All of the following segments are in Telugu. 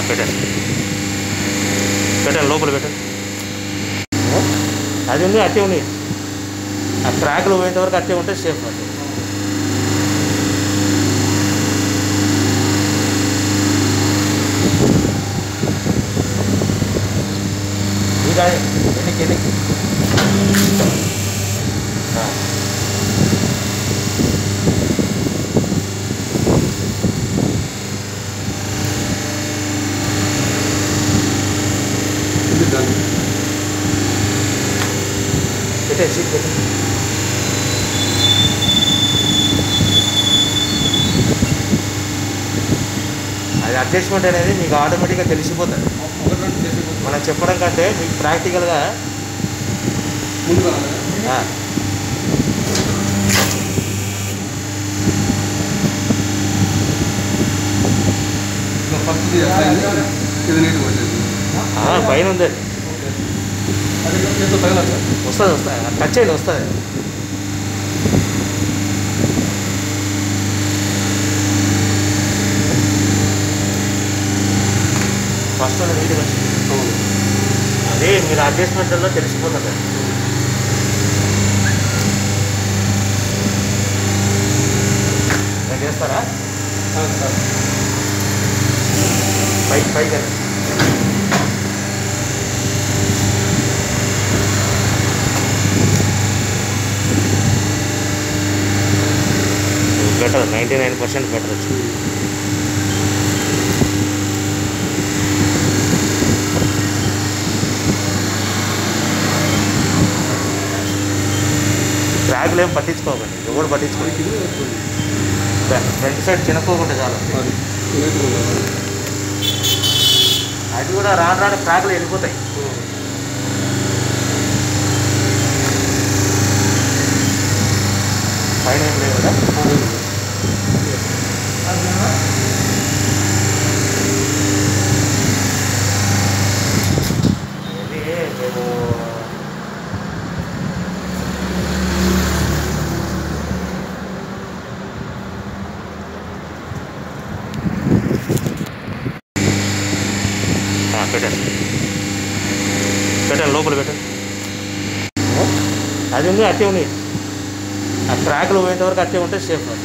పెట్టండి పెట్టండి లోపల పెట్టండి అది ఉంది అట్టే ఉంది ఆ ట్రాక్లు పోయేంత వరకు అట్టే ఉంటే సేఫ్ అది ఇంకా ఎన్నికి ఎన్నికి ఆ. పెట్టే సీట్ పెట్టే అది అడ్జస్ట్మెంట్ అనేది మీకు ఆటోమేటిక్గా తెలిసిపోతుంది మనం చెప్పడం కంటే మీకు ప్రాక్టికల్గా ముందు కావాలి ఆ, ఫస్ట్ ఇది నీట్గా వచ్చేది ఆ, పైన ఉంది అది. అది చేతితో తగలదు వస్తుంది వస్తుంది టచ్ చేయండి వస్తుంది ఫస్ట్ ఉంది నీట్గా వచ్చింది అదే మీరు అడ్జస్ట్మెంట్లో తెలిసిపోతుంది నేను చేస్తారా పైకి పైకి వెళ్ళండి. Better ninety nine percent better వచ్చింది ట్రాక్లు ఏం పట్టించుకోకండి ఎవరు పట్టించుకోండి ఫ్రంట్ సైడ్ చినక్కోకుండా చాలు అది నీట్గా ఉండాలి అది కూడా రాను రాను ట్రాక్లు వెళ్ళిపోతాయి పైన ఏం లేవు కదా ఇది మేము ఆ, పెట్టండి పెట్టండి లోపల పెట్టండి అది ఉంది అట్టే ఉంది ఆ ట్రాక్లు పోయేంత వరకు అట్టే ఉంటే సేఫ్ అది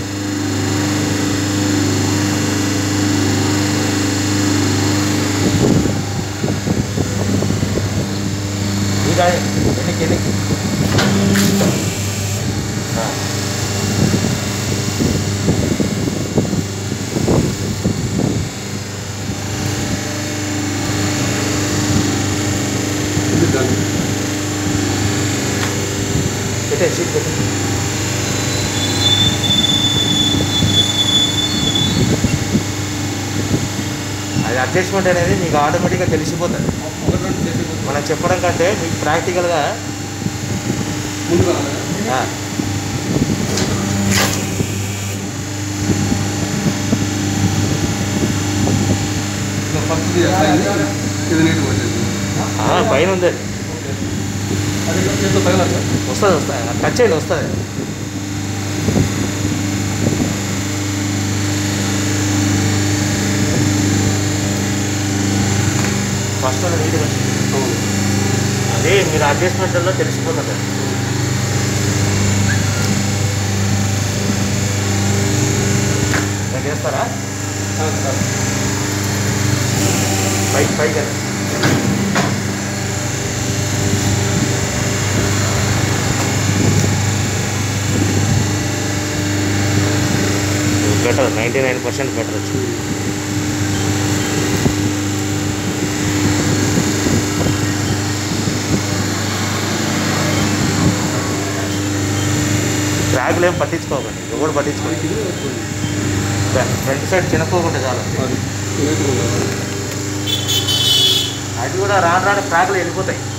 ఇంకా ఎన్నికి ఎన్నికి ఆ. ఇది దాన్ని పెట్టే సీట్ పెట్టే అది అడ్జస్ట్మెంట్ అనేది మీకు ఆటోమేటిక్గా తెలిసిపోతుంది ఒకటి రెండు చేసి మనం చెప్పడం కంటే మీకు ప్రాక్టికల్గా ముందు కావాలి ఆ, ఫస్ట్ ఇది నీట్గా వచ్చేది ఆ, పైన ఉంది అది. అది చేతితో తగలదు వస్తుంది వస్తుంది టచ్ చేయండి వస్తుంది ఫస్ట్ ఉంది నీట్గా వచ్చింది అదే మీరు అడ్జస్ట్మెంట్లో తెలిసిపోతుంది నేను చేస్తారా పైకి పైకి వెళ్ళండి. Better ninety nine percent better వచ్చింది ట్రాక్లు ఏం పట్టించుకోకండి ఎవరు పట్టించుకోండి ఫ్రంట్ సైడ్ చినక్కోకుండా చాలు అది నీట్గా ఉండాలి అది కూడా రాను రాను ట్రాక్లు వెళ్ళిపోతాయి